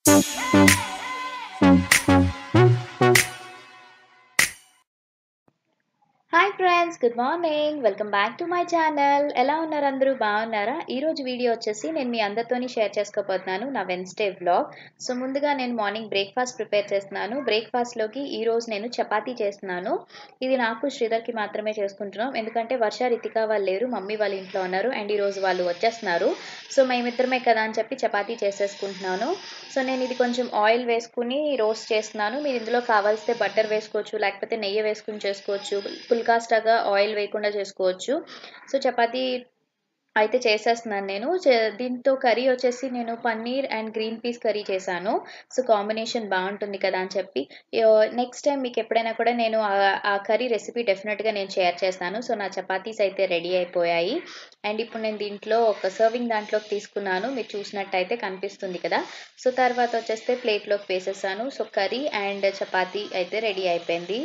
hi friends good morning welcome back to my channel ఎలా ఉన్నారు అందరూ బాగున్నారా ఈరోజు వీడియో వచ్చేసి నేను మీ అందరితోని షేర్ చేసుకోబోతున్నాను నా వెన్స్డే వ్లాగ్ సో ముందుగా నేను మార్నింగ్ బ్రేక్ఫాస్ట్ ప్రిపేర్ చేస్తున్నాను బ్రేక్ఫాస్ట్లోకి ఈరోజు నేను చపాతీ చేస్తున్నాను ఇది నాకు శ్రీధర్కి మాత్రమే చేసుకుంటున్నాం ఎందుకంటే వర్ష రితిక వాళ్ళు లేరు మమ్మీ వాళ్ళ ఇంట్లో ఉన్నారు అండ్ ఈరోజు వాళ్ళు వచ్చేస్తున్నారు సో మేమిద్దరమే కదా అని చెప్పి చపాతీ చేసేసుకుంటున్నాను సో నేను ఇది కొంచెం ఆయిల్ వేసుకుని రోస్ట్ చేస్తున్నాను మీరు ఇందులో కావాల్సితే బటర్ వేసుకోవచ్చు లేకపోతే నెయ్యి వేసుకుని చేసుకోవచ్చు పుల్కాస్టాగా ఆయిల్ వేయకుండా చేసుకోవచ్చు సో చపాతీ అయితే చేసేస్తున్నాను నేను చే- దీంతో కర్రీ వచ్చేసి నేను paneer and green peas curry చేశాను సో కాంబినేషన్ బాగుంటుంది కదా అని చెప్పి నెక్స్ట్ టైం మీకు ఎప్పుడైనా కూడా నేను ఆ- ఆ కర్రీ రెసిపీ డెఫినెట్గా నేను షేర్ చేస్తాను సో నా చపాతీస్ అయితే రెడీ అయిపోయాయి అండ్ ఇప్పుడు నేను దీంట్లో ఒక సర్వింగ్ దాంట్లోకి తీసుకున్నాను మీరు చూసినట్టయితే కనిపిస్తుంది కదా సో తర్వాత వచ్చేస్తే ప్లేట్లోకి వేసేసాను సో కర్రీ అండ్ చపాతీ అయితే రెడీ అయిపోయింది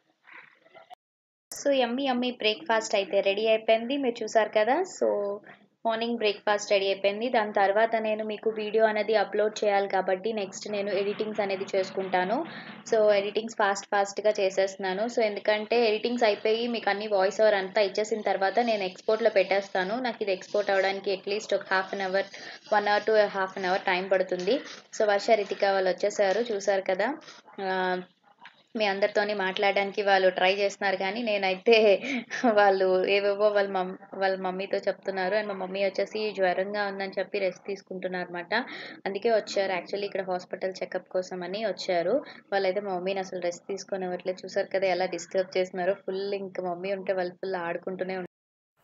సో యమ్మీ యమ్మీ బ్రేక్ఫాస్ట్ అయితే రెడీ అయిపోయింది మీరు చూసారు కదా సో మార్నింగ్ బ్రేక్ఫాస్ట్ రెడీ అయిపోయింది దాని తర్వాత నేను మీకు వీడియో అనేది అప్లోడ్ చేయాలి కాబట్టి నెక్స్ట్ నేను ఎడిటింగ్స్ అనేది చేసుకుంటాను సో ఎడిటింగ్స్ ఫాస్ట్ ఫాస్ట్గా చేసేస్తున్నాను సో ఎందుకంటే ఎడిటింగ్స్ అయిపోయి మీకు అన్ని వాయిస్ ఓవర్ అంతా ఇచ్చేసిన తర్వాత నేను ఎక్స్పోర్ట్లో పెట్టేస్తాను నాకు ఇది ఎక్స్పోర్ట్ అవ్వడానికి అట్లీస్ట్ ఒక half an hour one hour to half an hour time పడుతుంది సో వర్ష రితిక వాళ్ళు వచ్చేసారు చూసారు కదా ఆ, మీ అందరితోని మాట్లాడడానికి వాళ్ళు ట్రై చేస్తున్నారు కానీ నేనైతే వాళ్ళు ఏవేవో వాళ్ళ మమ్ వాళ్ళ మమ్మీతో చెప్తున్నారు అండ్ మా మమ్మీ వచ్చేసి జ్వరంగా ఉందని చెప్పి రెస్ట్ తీసుకుంటున్నారు అనమాట అందుకే వచ్చారు యాక్చువల్లీ ఇక్కడ హాస్పిటల్ చెకప్ కోసం అని వచ్చారు వాళ్ళైతే మా మమ్మీని అసలు రెస్ట్ తీసుకొని ఇవ్వట్లేదు చూసారు కదా ఎలా డిస్టర్బ్ చేస్తున్నారో ఫుల్ ఇంకా మమ్మీ ఉంటే వాళ్ళు ఫుల్ ఆడుకుంటూనే ఉంటారు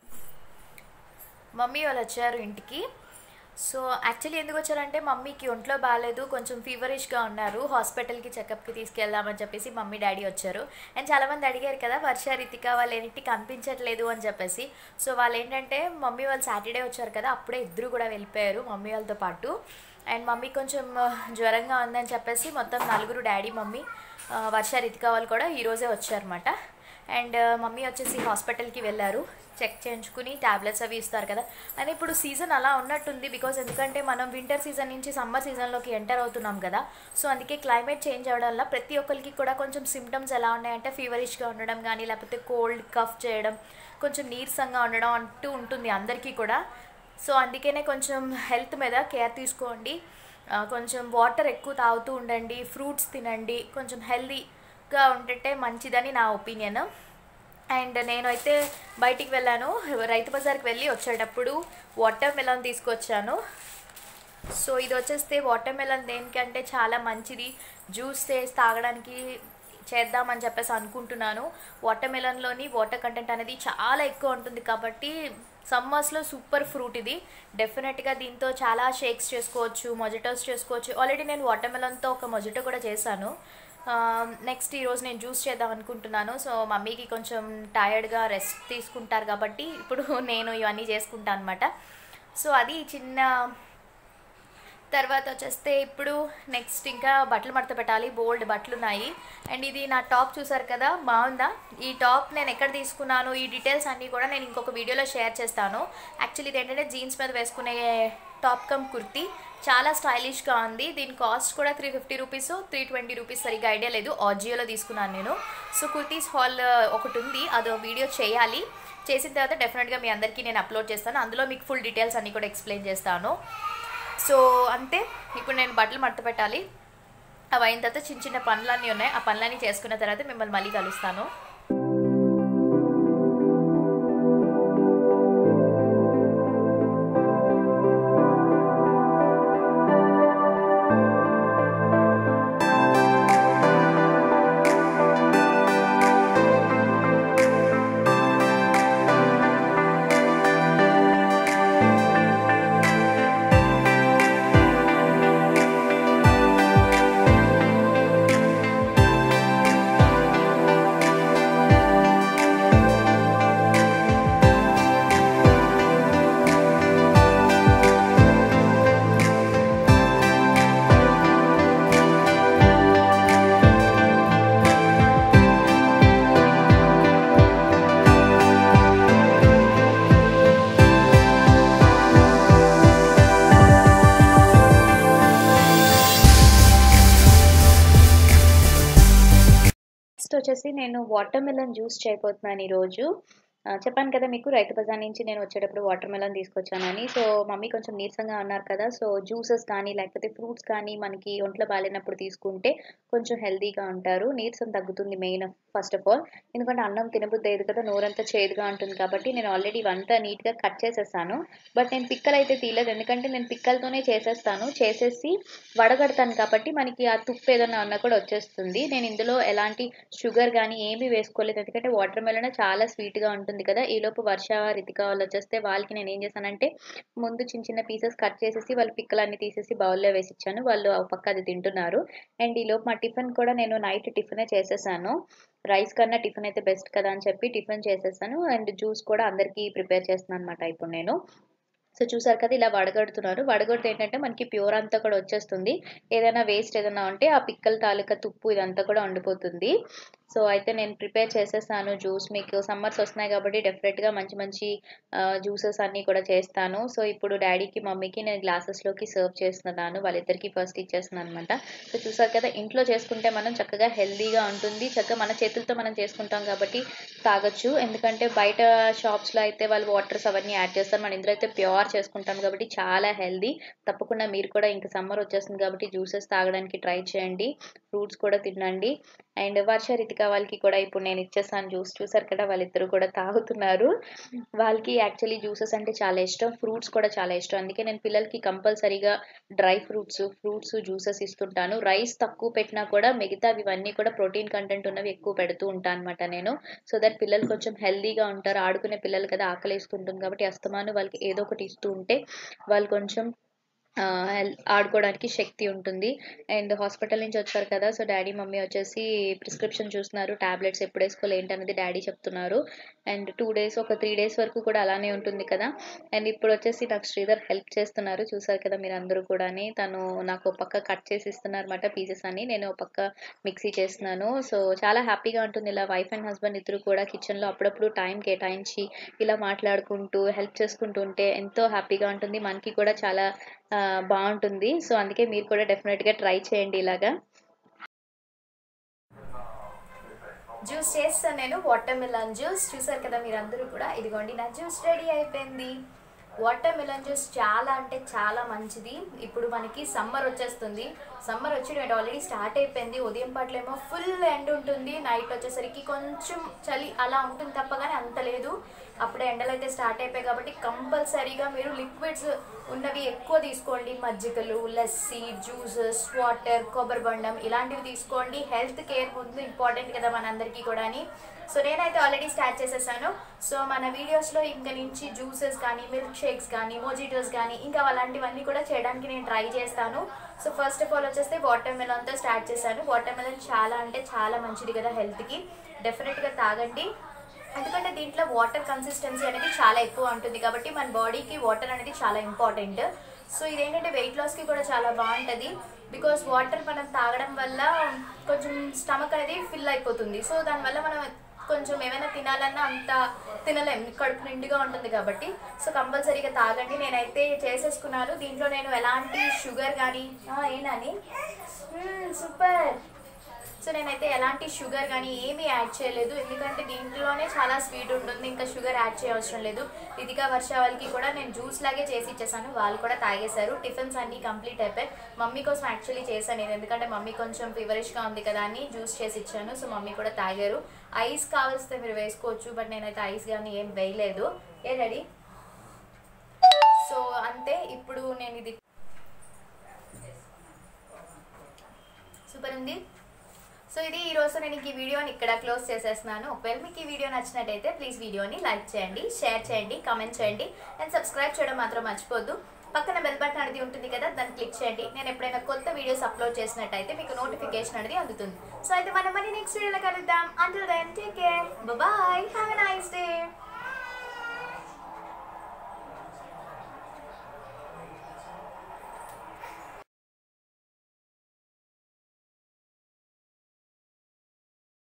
మమ్మీ వాళ్ళు వచ్చారు ఇంటికి సో యాక్చువల్లీ ఎందుకు వచ్చారంటే మమ్మీకి ఒంట్లో బాగాలేదు కొంచెం ఫీవరిష్గా ఉన్నారు హాస్పిటల్కి చెకప్కి తీసుకెళ్దామని చెప్పేసి మమ్మీ డాడీ వచ్చారు అండ్ చాలామంది అడిగారు కదా వర్ష రితిక వాళ్ళు ఏంటి కనిపించట్లేదు అని చెప్పేసి సో వాళ్ళు ఏంటంటే మమ్మీ వాళ్ళు సాటర్డే వచ్చారు కదా అప్పుడే ఇద్దరు కూడా వెళ్ళిపోయారు మమ్మీ వాళ్ళతో పాటు అండ్ మమ్మీ కొంచెం ఆ, జ్వరంగా ఉందని చెప్పేసి మొత్తం నలుగురు డాడీ మమ్మీ ఆ, వర్ష రితిక వాళ్ళు కూడా ఈరోజే వచ్చారన్నమాట అండ్ మమ్మీ వచ్చేసి హాస్పిటల్కి వెళ్ళారు చెక్ చేయించుకుని ట్యాబ్లెట్స్ అవి ఇస్తారు కదా అని ఇప్పుడు సీజన్ అలా ఉన్నట్టుంది బికాజ్ ఎందుకంటే మనం వింటర్ సీజన్ నుంచి సమ్మర్ సీజన్లోకి ఎంటర్ అవుతున్నాం కదా సో అందుకే క్లైమేట్ చేంజ్ అవ్వడం వల్ల ప్రతి ఒక్కరికి కూడా కొంచెం సిమ్టమ్స్ ఎలా ఉన్నాయంటే ఫీవరిష్గా ఉండడం కానీ లేకపోతే కోల్డ్ కఫ్ చేయడం కొంచెం నీరసంగా ఉండడం అంటూ ఉంటుంది అందరికీ కూడా సో అందుకనే కొంచెం హెల్త్ మీద కేర్ తీసుకోండి ఆ, కొంచెం వాటర్ ఎక్కువ తాగుతూ ఉండండి ఫ్రూట్స్ తినండి కొంచెం హెల్దీగా ఉంటే మంచిదని నా ఒపీనియన్ అండ్ నేనైతే బయటికి వెళ్ళాను రైతు బజార్కి వెళ్ళి వచ్చేటప్పుడు వాటర్ మెలన్ తీసుకొచ్చాను సో ఇది వచ్చేస్తే వాటర్ మెలన్ దేనికంటే చాలా మంచిది జ్యూస్ చేసి తాగడానికి చేద్దామని చెప్పేసి అనుకుంటున్నాను వాటర్ మెలన్లోని వాటర్ కంటెంట్ అనేది చాలా ఎక్కువ ఉంటుంది కాబట్టి సమ్మర్స్లో సూపర్ ఫ్రూట్ ఇది డెఫినెట్గా దీంతో చాలా షేక్స్ చేసుకోవచ్చు మొజిటోస్ చేసుకోవచ్చు ఆల్రెడీ నేను వాటర్ మెలన్తో ఒక మొజిటో కూడా చేశాను నెక్స్ట్ ఈరోజు నేను జ్యూస్ చేద్దాం అనుకుంటున్నాను సో మమ్మీకి కొంచెం టయర్డ్గా రెస్ట్ తీసుకుంటారు కాబట్టి ఇప్పుడు నేను ఇవన్నీ చేసుకుంటాను అనమాట సో అది చిన్న తర్వాత వచ్చేస్తే ఇప్పుడు నెక్స్ట్ ఇంకా బట్టలు మడత పెట్టాలి బోల్డ్ బట్టలు ఉన్నాయి అండ్ ఇది నా టాప్ చూసారు కదా బాగుందా ఈ టాప్ నేను ఎక్కడ తీసుకున్నాను ఈ డీటెయిల్స్ అన్నీ కూడా నేను ఇంకొక వీడియోలో షేర్ చేస్తాను యాక్చువల్లీ ఇది ఏంటంటే జీన్స్ మీద వేసుకునే టాప్ కమ్ కుర్తీ చాలా స్టైలిష్గా ఉంది దీని కాస్ట్ కూడా three fifty rupees three twenty rupees సరిగ్గా ఐడియా లేదు ఆజియోలో తీసుకున్నాను నేను సో కుర్తీస్ హాల్ ఒకటి ఉంది అదో వీడియో చేయాలి చేసిన తర్వాత డెఫినెట్గా మీ అందరికీ నేను అప్లోడ్ చేస్తాను అందులో మీకు ఫుల్ డీటెయిల్స్ అన్నీ కూడా ఎక్స్ప్లెయిన్ చేస్తాను సో అంతే ఇప్పుడు నేను బట్టలు మడత పెట్టాలి అవి అయిన తర్వాత చిన్న చిన్న పనులన్నీ ఉన్నాయి ఆ పనులన్నీ చేసుకున్న తర్వాత మిమ్మల్ని మళ్ళీ కలుస్తాను వచ్చేసి నేను వాటర్ మిలన్ జ్యూస్ చేయబోతున్నాను ఈరోజు ఆ, చెప్పాను కదా మీకు రైతు బజార్ నుంచి నేను వచ్చేటప్పుడు వాటర్ మెలన్ తీసుకొచ్చానని సో మమ్మీ కొంచెం నీరసంగా ఉన్నారు కదా సో జ్యూసెస్ కానీ లేకపోతే ఫ్రూట్స్ కానీ మనకి ఒంట్లో బాగాలేనప్పుడు తీసుకుంటే కొంచెం హెల్తీగా ఉంటారు నీరసం తగ్గుతుంది మెయిన్ ఫస్ట్ ఆఫ్ ఆల్ ఎందుకంటే అన్నం తినబుద్ధి అయ్యేది కదా నోరంతా చేదుగా ఉంటుంది కాబట్టి నేను ఆల్రెడీ ఇవంతా నీట్గా కట్ చేసేసాను బట్ నేను పిక్కలు అయితే తీయలేదు ఎందుకంటే నేను పిక్కలతోనే చేసేస్తాను చేసేసి వడగడతాను కాబట్టి మనకి ఆ తుప్పు ఏదైనా ఉన్నా కూడా వచ్చేస్తుంది నేను ఇందులో ఎలాంటి షుగర్ కానీ ఏమీ వేసుకోలేదు ఎందుకంటే వాటర్ మెలన్ చాలా స్వీట్గా ఉంటుంది కదా ఈలోపు వర్ష రితిక వాళ్ళు వచ్చేస్తే వాళ్ళకి నేను ఏం చేశానంటే ముందు చిన్న చిన్న పీసెస్ కట్ చేసేసి వాళ్ళ పిక్కలన్నీ తీసేసి బౌల్లో వేసి ఇచ్చాను వాళ్ళు ఆ పక్క అది తింటున్నారు అండ్ ఈలోపు మా టిఫిన్ కూడా నేను నైట్ టిఫినే చేసేసాను రైస్ కన్నా టిఫిన్ అయితే బెస్ట్ కదా అని చెప్పి టిఫిన్ చేసేసాను అండ్ జ్యూస్ కూడా అందరికీ ప్రిపేర్ చేస్తున్నాను అనమాట ఇప్పుడు నేను సో చూసారు కదా ఇలా వడగడుతున్నారు వడగొడితే ఏంటంటే మనకి ప్యూర్ అంతా కూడా వచ్చేస్తుంది ఏదైనా వేస్ట్ ఏదైనా ఉంటే ఆ పిక్కల తాలూకా తుప్పు ఇదంతా కూడా ఉండిపోతుంది సో అయితే నేను ప్రిపేర్ చేసేసాను జ్యూస్ మీకు సమ్మర్స్ వస్తున్నాయి కాబట్టి డెఫినెట్గా మంచి మంచి జ్యూసెస్ అన్నీ కూడా చేస్తాను సో ఇప్పుడు డాడీకి మమ్మీకి నేను గ్లాసెస్లోకి సర్వ్ చేస్తున్నాను వాళ్ళిద్దరికి ఫస్ట్ ఇచ్చేస్తున్నాను అనమాట సో చూసారు కదా ఇంట్లో చేసుకుంటే మనం చక్కగా హెల్దీగా ఉంటుంది చక్కగా మన చేతులతో మనం చేసుకుంటాం కాబట్టి తాగొచ్చు ఎందుకంటే బయట షాప్స్లో అయితే వాళ్ళు వాటర్స్ అవన్నీ యాడ్ చేస్తారు మన ఇందులో అయితే ప్యూర్ చేసుకుంటాం కాబట్టి చాలా హెల్దీ తప్పకుండా మీరు కూడా ఇంకా సమ్మర్ వచ్చేస్తుంది కాబట్టి జ్యూసెస్ తాగడానికి ట్రై చేయండి ఫ్రూట్స్ కూడా తినండి అండ్ వర్ష రితిక వాళ్ళకి కూడా ఇప్పుడు నేను ఇచ్చేసాను జ్యూస్ చూసారు కదా వాళ్ళిద్దరు కూడా తాగుతున్నారు వాళ్ళకి యాక్చువల్లీ జ్యూసెస్ అంటే చాలా ఇష్టం ఫ్రూట్స్ కూడా చాలా ఇష్టం అందుకే నేను పిల్లలకి కంపల్సరీగా డ్రై ఫ్రూట్స్ ఫ్రూట్స్ జ్యూసెస్ ఇస్తుంటాను రైస్ తక్కువ పెట్టినా కూడా మిగతా ఇవన్నీ కూడా ప్రోటీన్ కంటెంట్ ఉన్నవి ఎక్కువ పెడుతూ ఉంటాను అనమాట నేను సో దట్ పిల్లలు కొంచెం హెల్దీగా ఉంటారు ఆడుకునే పిల్లలు కదా ఆకలి వేస్తుంటుంది కాబట్టి అస్తమాను వాళ్ళకి ఏదో ఒకటి ఇస్తూ ఉంటే వాళ్ళు కొంచెం ఆ, హెల్- ఆడుకోవడానికి శక్తి ఉంటుంది అండ్ హాస్పిటల్ నుంచి వచ్చారు కదా సో డాడీ మమ్మీ వచ్చేసి ప్రిస్క్రిప్షన్ చూస్తున్నారు టాబ్లెట్స్ ఎప్పుడు వేసుకోవాలి ఏంటనేది డాడీ చెప్తున్నారు అండ్ టూ డేస్ ఒక త్రీ డేస్ వరకు కూడా అలానే ఉంటుంది కదా అండ్ ఇప్పుడు వచ్చేసి నాకు శ్రీధర్ హెల్ప్ చేస్తున్నారు చూసారు కదా మీరు అందరూ కూడా తను నాకు ఒక పక్క కట్ చేసి ఇస్తున్నారు అనమాట పీసెస్ అన్ని నేను ఒక పక్క మిక్సీ చేస్తున్నాను సో చాలా హ్యాపీగా ఉంటుంది ఇలా వైఫ్ అండ్ హస్బెండ్ ఇద్దరు కూడా కిచెన్లో అప్పుడప్పుడు టైం కేటాయించి ఇలా మాట్లాడుకుంటూ హెల్ప్ చేసుకుంటూ ఉంటే ఎంతో హ్యాపీగా ఉంటుంది మనకి కూడా చాలా ఆ, బాగుంటుంది సో అందుకే మీరు కూడా డెఫినెట్గా ట్రై చేయండి ఇలాగా జ్యూస్ చేస్తాను నేను వాటర్ మిలన్ జ్యూస్ చూసారు కదా మీరందరూ కూడా ఇదిగోండి నా జ్యూస్ రెడీ అయిపోయింది వాటర్ మిలన్ జ్యూస్ చాలా అంటే చాలా మంచిది ఇప్పుడు మనకి సమ్మర్ వచ్చేస్తుంది సమ్మర్ వచ్చి ఆల్రెడీ స్టార్ట్ అయిపోయింది ఉదయం పట్లేమో ఫుల్ ఎండ్ ఉంటుంది నైట్ వచ్చేసరికి కొంచెం చలి అలా ఉంటుంది తప్ప కానీ అంత లేదు అప్పుడే ఎండలు అయితే స్టార్ట్ అయిపోయాయి కాబట్టి కంపల్సరీగా మీరు లిక్విడ్స్ ఉన్నవి ఎక్కువ తీసుకోండి మజ్జిగలు లస్సీ జ్యూసెస్ వాటర్ కొబ్బరి బొండం ఇలాంటివి తీసుకోండి హెల్త్ కేర్ ముందు ఇంపార్టెంట్ కదా మనందరికీ కూడా సో నేనైతే ఆల్రెడీ స్టార్ట్ చేసేసాను సో మన వీడియోస్లో ఇంక నుంచి జ్యూసెస్ కానీ మిల్క్ షేక్స్ కానీ మోజిటోస్ కానీ ఇంకా అలాంటివన్నీ కూడా చేయడానికి నేను ట్రై చేస్తాను సో ఫస్ట్ ఆఫ్ ఆల్ వచ్చేస్తే వాటర్ మెలన్తో స్టార్ట్ చేశాను వాటర్ మెలన్ చాలా అంటే చాలా మంచిది కదా హెల్త్కి డెఫినెట్గా తాగండి ఎందుకంటే దీంట్లో వాటర్ కన్సిస్టెన్సీ అనేది చాలా ఎక్కువ ఉంటుంది కాబట్టి మన బాడీకి వాటర్ అనేది చాలా ఇంపార్టెంట్ సో ఇదేంటంటే వెయిట్ లాస్కి కూడా చాలా బాగుంటుంది బికాస్ వాటర్ మనం తాగడం వల్ల కొంచెం స్టమక్ అనేది ఫిల్ అయిపోతుంది సో దానివల్ల మనం కొంచెం ఏమైనా తినాలన్నా అంత తినలేం కడుపు నిండుగా ఉంటుంది కాబట్టి సో కంపల్సరీగా తాగండి నేనైతే చేసేసుకున్నాను దీంట్లో నేను ఎలాంటి షుగర్ కానీ ఏనని సూపర్ సో నేనైతే ఎలాంటి షుగర్ కానీ ఏమీ యాడ్ చేయలేదు ఎందుకంటే దీంట్లోనే చాలా స్వీట్ ఉంటుంది ఇంకా షుగర్ యాడ్ చేయవసరం లేదు ఇదిగా వర్ష వాళ్ళకి కూడా నేను జ్యూస్ లాగే చేసి ఇచ్చేసాను వాళ్ళు కూడా తాగేశారు టిఫిన్స్ అన్నీ కంప్లీట్ అయిపోయి మమ్మీ కోసం యాక్చువల్లీ చేశాను నేను ఎందుకంటే మమ్మీ కొంచెం ఫీవరిష్గా ఉంది కదా అని జ్యూస్ చేసి ఇచ్చాను సో మమ్మీ కూడా తాగారు ఐస్ కావలిస్తే మీరు వేసుకోవచ్చు బట్ నేనైతే ఐస్ కానీ ఏం వేయలేదు ఏ రెడీ సో అంతే ఇప్పుడు నేను ఇది సూపర్ ఉంది సో ఇది ఈ రోజు నేను ఈ వీడియోని ఇక్కడ క్లోజ్ చేసేస్తున్నాను ఒకవేళ మీకు ఈ వీడియో నచ్చినట్టయితే ప్లీజ్ వీడియోని లైక్ చేయండి షేర్ చేయండి కామెంట్ చేయండి అండ్ సబ్స్క్రైబ్ చేయడం మాత్రం మర్చిపోద్దు పక్కన బెల్ బటన్ అనేది ఉంటుంది కదా దాన్ని క్లిక్ చేయండి నేను ఎప్పుడైనా కొత్త వీడియోస్ అప్లోడ్ చేసినట్టయితే మీకు నోటిఫికేషన్ అనేది అందుతుంది సో అయితే మనం మళ్ళీ నెక్స్ట్ వీడియోలో కలుద్దాం until then take care bye have a nice day